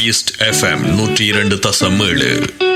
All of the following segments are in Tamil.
ஈஸ்ட் எஃப்எம் நூற்றி இரண்டு தசம் ஏழு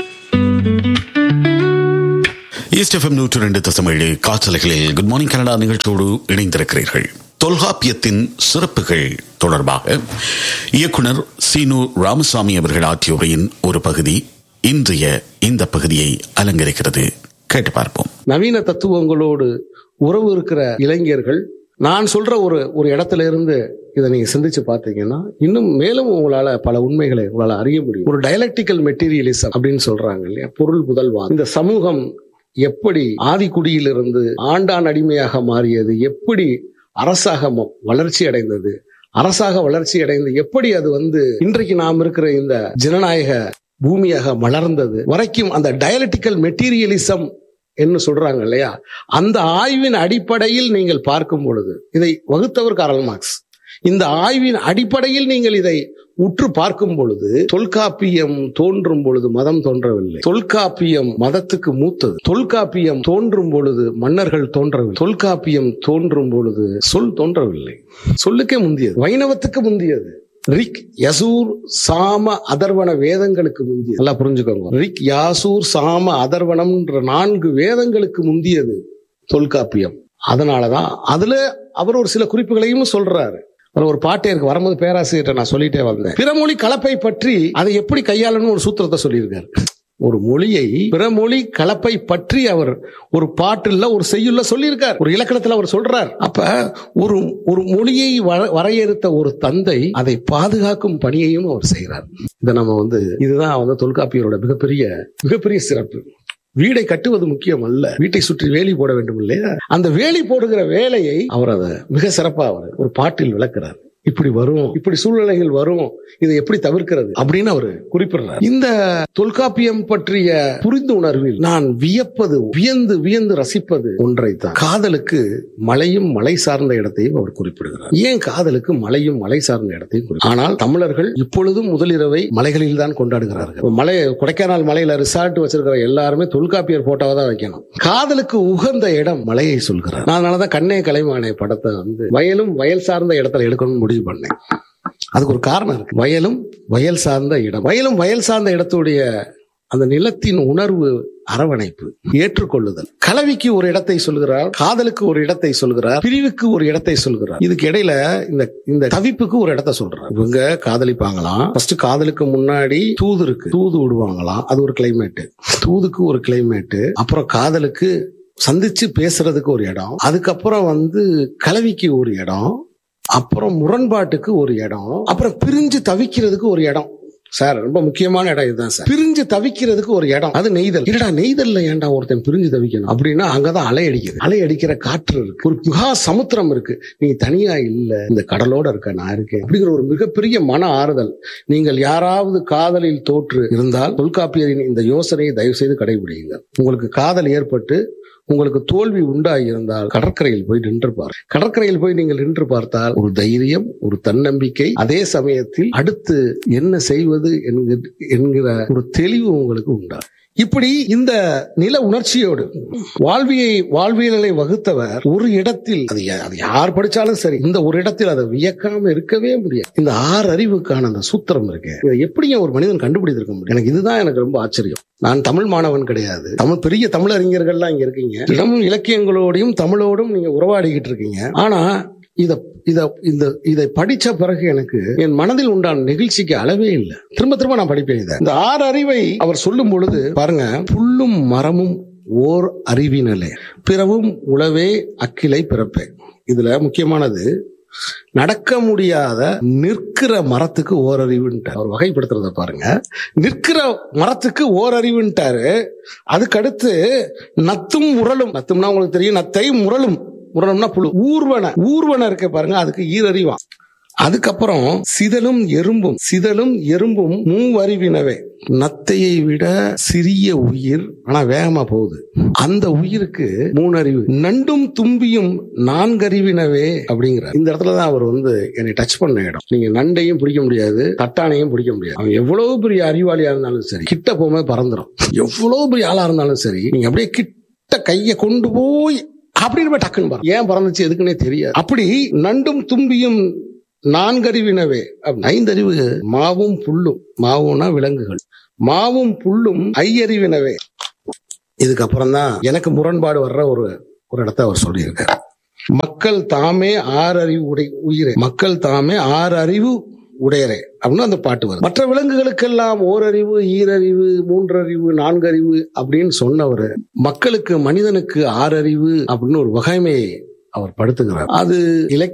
ஈஸ்ட் எஃப்எம் நூற்று ரெண்டு தசமேழு காற்றலைகளில் குட் மார்னிங் கனடா நிகழ்ச்சியோடு இணைந்திருக்கிறீர்கள் தொல்காப்பியத்தின் சிறப்புகள் தொடர்பாக இயக்குனர் சீனு ராமசாமி அவர்கள் ஆற்றிய உரையின் ஒரு பகுதி இன்றைய இந்த பகுதியை அலங்கரிக்கிறது கேட்டு பார்ப்போம் நவீன தத்துவங்களோடு உறவு இருக்கிற இளைஞர்கள் நான் சொல்ற ஒரு ஒரு இடத்துல இருந்து இதை நீங்க சிந்திச்சு பார்த்தீங்கன்னா இன்னும் மேலும் உங்களால பல உண்மைகளை உங்களால அறிய முடியும் ஒரு டயலக்டிக்கல் மெட்டீரியலிசம் அப்படின்னு சொல்றாங்க இல்லையா பொருள் புதல்வா இந்த சமூகம் எப்படி ஆதிக்குடியிலிருந்து ஆண்டான் அடிமையாக மாறியது எப்படி அரசாக ம- வளர்ச்சி அடைந்தது அரசாக வளர்ச்சி அடைந்து எப்படி அது வந்து இன்றைக்கு நாம் இருக்கிற இந்த ஜனநாயக பூமியாக மலர்ந்தது வரைக்கும் அந்த டயலட்டிக்கல் மெட்டீரியலிசம் என்று சொல்றாங்க இல்லையா அந்த ஆய்வின் அடிப்படையில் நீங்கள் பார்க்கும் பொழுது இதை வகுத்தவர் காரல் மார்க்ஸ் இந்த ஆய்வின் அடிப்படையில் நீங்கள் இதை உற்று பார்க்கும் பொழுது தொல்காப்பியம் தோன்றும் பொழுது மதம் தோன்றவில்லை தொல்காப்பியம் மதத்துக்கு மூத்தது தொல்காப்பியம் தோன்றும் பொழுது மன்னர்கள் தோன்றவில்லை தொல்காப்பியம் தோன்றும் பொழுது சொல் தோன்றவில்லை சொல்லுக்கே முந்தியது வைணவத்துக்கு முந்தியது ரிக் யசூர் சாம அதர்வன வேதங்களுக்கு முந்தியது நல்லா புரிஞ்சுக்கோங்க ரிக் யாசூர் சாம அதர்வனம்ன்ற நான்கு வேதங்களுக்கு முந்தியது தொல்காப்பியம் அதனாலதான் அதுல அவர் ஒரு சில குறிப்புகளையும் சொல்றாரு அவர் ஒரு பாட்டே இருக்கு வரும்போது பேராசிரியர்கிட்ட நான் சொல்லிட்டே வந்தேன் பிறமொழி கலப்பை பற்றி அதை எப்படி கையாளணும்னு ஒரு சூத்திரத்தை சொல்லியிருக்காரு ஒரு மொழியை பிறமொழி கலப்பை பற்றி அவர் ஒரு பாட்டுல ஒரு செய்யுள்ள சொல்லியிருக்கார் ஒரு இலக்கணத்துல அவர் சொல்றார் அப்ப ஒரு ஒரு மொழியை வர- வரையறுத்த ஒரு தந்தை அதை பாதுகாக்கும் பணியையும் அவர் செய்கிறார் இதை நம்ம வந்து இதுதான் வந்து தொல்காப்பியரோட மிகப்பெரிய மிகப்பெரிய சிறப்பு வீடை கட்டுவது முக்கியம் அல்ல வீட்டை சுற்றி வேலி போட வேண்டும் இல்லையா அந்த வேலி போடுகிற வேலையை அவர் அதை மிக சிறப்பா அவர் ஒரு பாட்டில் விளக்குறார் இப்படி வரும் இப்படி சூழ்நிலைகள் வரும் இதை எப்படி தவிர்க்கிறது அப்படின்னு அவர் குறிப்பிடுறார் இந்த தொல்காப்பியம் பற்றிய புரிந்து உணர்வில் நான் வியப்பது வியந்து வியந்து ரசிப்பது ஒன்றைத்தான் காதலுக்கு மலையும் மலை சார்ந்த இடத்தையும் அவர் குறிப்பிடுகிறார் ஏன் காதலுக்கு மலையும் மலை சார்ந்த இடத்தையும் குறிப்பிடுகிறார் ஆனால் தமிழர்கள் இப்பொழுதும் முதலிரவை மலைகளில் தான் கொண்டாடுகிறார்கள் மலை கொடைக்கானல் மலையில ரிசார்ட் வச்சிருக்கிற எல்லாருமே தொல்காப்பியர் போட்டோவை தான் வைக்கணும் காதலுக்கு உகந்த இடம் மலையை சொல்கிறார் நான் அதனாலதான் கண்ணே கலைமானே படத்தை வந்து வயலும் வயல் சார்ந்த இடத்துல எடுக்கணும்னு முடிவு பண்ணேன் அதுக்கு ஒரு காரணம் இருக்கு வயலும் வயல் சார்ந்த இடம் வயலும் வயல் சார்ந்த இடத்துடைய அந்த நிலத்தின் உணர்வு அரவணைப்பு ஏற்றுக்கொள்ளுதல் கலவிக்கு ஒரு இடத்தை சொல்கிறார் காதலுக்கு ஒரு இடத்தை சொல்கிறார் பிரிவுக்கு ஒரு இடத்தை சொல்கிறார் இதுக்கு இடையில இந்த இந்த தவிப்புக்கு ஒரு இடத்தை சொல்றார் இவங்க காதலிப்பாங்களாம் ஃபர்ஸ்ட் காதலுக்கு முன்னாடி தூது இருக்கு தூது விடுவாங்களாம் அது ஒரு கிளைமேட் தூதுக்கு ஒரு கிளைமேட் அப்புறம் காதலுக்கு சந்திச்சு பேசுறதுக்கு ஒரு இடம் அதுக்கப்புறம் வந்து கலவிக்கு ஒரு இடம் அப்புறம் முரண்பாட்டுக்கு ஒரு இடம் அப்புறம் பிரிஞ்சு தவிக்கிறதுக்கு ஒரு இடம் சார் ரொம்ப முக்கியமான இடம் இதுதான் சார் பிரிஞ்சு தவிக்கிறதுக்கு ஒரு இடம் அது நெய்தல் இல்லடா நெய்தல்ல ஏன்டா ஒருத்தன் பிரிஞ்சு தவிக்கணும் அப்படின்னா அங்கதான் அலை அடிக்குது அலை அடிக்கிற காற்று இருக்கு ஒரு மகா சமுத்திரம் இருக்கு நீ தனியா இல்ல இந்த கடலோட இருக்க நான் இருக்கேன் அப்படிங்கிற ஒரு மிகப்பெரிய மன ஆறுதல் நீங்கள் யாராவது காதலில் தோற்று இருந்தால் தொல்காப்பியரின் இந்த யோசனையை தயவு செய்து கடைபிடியுங்கள் உங்களுக்கு காதல் ஏற்பட்டு உங்களுக்கு தோல்வி உண்டாகி இருந்தால் கடற்கரையில் போய் நின்று பார் கடற்கரையில் போய் நீங்கள் நின்று பார்த்தால் ஒரு தைரியம் ஒரு தன்னம்பிக்கை அதே சமயத்தில் அடுத்து என்ன செய்வது என்கிற- என்கிற ஒரு தெளிவு உங்களுக்கு உண்டா இப்படி இந்த நில உணர்ச்சியோடு வாழ்வியை வாழ்வியலை வகுத்தவர் ஒரு இடத்தில் அது யா- அது யார் படிச்சாலும் சரி இந்த ஒரு இடத்தில் அதை வியக்காம இருக்கவே முடியாது இந்த ஆறு அறிவுக்கான அந்த சூத்திரம் இருக்கு இதை எப்படிங்க ஒரு மனிதன் கண்டுபிடித்திருக்க முடியும் எனக்கு இதுதான் எனக்கு ரொம்ப ஆச்சரியம் நான் தமிழ் மாணவன் கிடையாது தமிழ் பெரிய தமிழ் அறிஞர்கள்லாம் இங்க இருக்கீங்க இளம் இலக்கியங்களோடையும் தமிழோடும் நீங்க உறவாடிக்கிட்டு இருக்கீங்க ஆனா இத இத இந்த இதை படிச்ச பிறகு எனக்கு என் மனதில் உண்டான நெகிழ்ச்சிக்கு அளவே இல்லை திரும்ப திரும்ப நான் படிப்பேன் இதை இந்த ஆறு அறிவை அவர் சொல்லும் பொழுது பாருங்க புல்லும் மரமும் ஓர் அறிவினலே பிறவும் உளவே அக்கிளை பிறப்பே இதுல முக்கியமானது நடக்க முடியாத நிற்கிற மரத்துக்கு ஓரறிவுன்ட்டார் அவர் வகைப்படுத்துறத பாருங்க நிற்கிற மரத்துக்கு ஓரறிவுன்ட்டாரு அதுக்கடுத்து நத்தும் முரலும் நத்தும்னா உங்களுக்கு தெரியும் நத்தை முரலும் முரலும்னா புழு ஊர்வன ஊர்வன இருக்க பாருங்க அதுக்கு ஈரறிவான் அதுக்கப்புறம் சிதலும் எறும்பும் சிதலும் எறும்பும் மூவறிவினவே நத்தையை விட சிறிய உயிர் ஆனா வேகமா போகுது அந்த உயிருக்கு மூணறிவு நண்டும் தும்பியும் நான்கறிவினவே அப்படிங்கிற இந்த இடத்துல தான் அவர் வந்து என்னை டச் பண்ண இடம் நீங்க நண்டையும் பிடிக்க முடியாது தட்டானையும் பிடிக்க முடியாது அவன் எவ்வளவு பெரிய அறிவாளியா இருந்தாலும் சரி கிட்ட போகும்போது பறந்துடும் எவ்வளவு பெரிய ஆளா இருந்தாலும் சரி நீங்க அப்படியே கிட்ட கையை கொண்டு போய் அப்படின்னு போய் டக்குன்னு பாரு. ஏன் பறந்துச்சு எதுக்குன்னே தெரியாது அப்படி நண்டும் தும்பியும் நான்கறிவினவே அப்படி. ஐந்தறிவு மாவும் புல்லும் மாவும்னா விலங்குகள் மாவும் புல்லும் ஐயறிவினவே இதுக்கப்புறம் தான் எனக்கு முரண்பாடு வர்ற ஒரு ஒரு இடத்த அவர் சொல்லியிருக்காரு மக்கள் தாமே ஆறறிவு உடை உயிரே மக்கள் தாமே ஆறு அறிவு உடையரே அப்படின்னு அந்த பாட்டு வருது மற்ற விலங்குகளுக்கெல்லாம் ஓரறிவு ஈரறிவு மூன்றறிவு நான்கறிவு அப்படின்னு சொன்னவர் மக்களுக்கு மனிதனுக்கு ஆறறிவு அப்படின்னு ஒரு வகைமையை அவர் படுத்துகிறார் அது இலக்கிய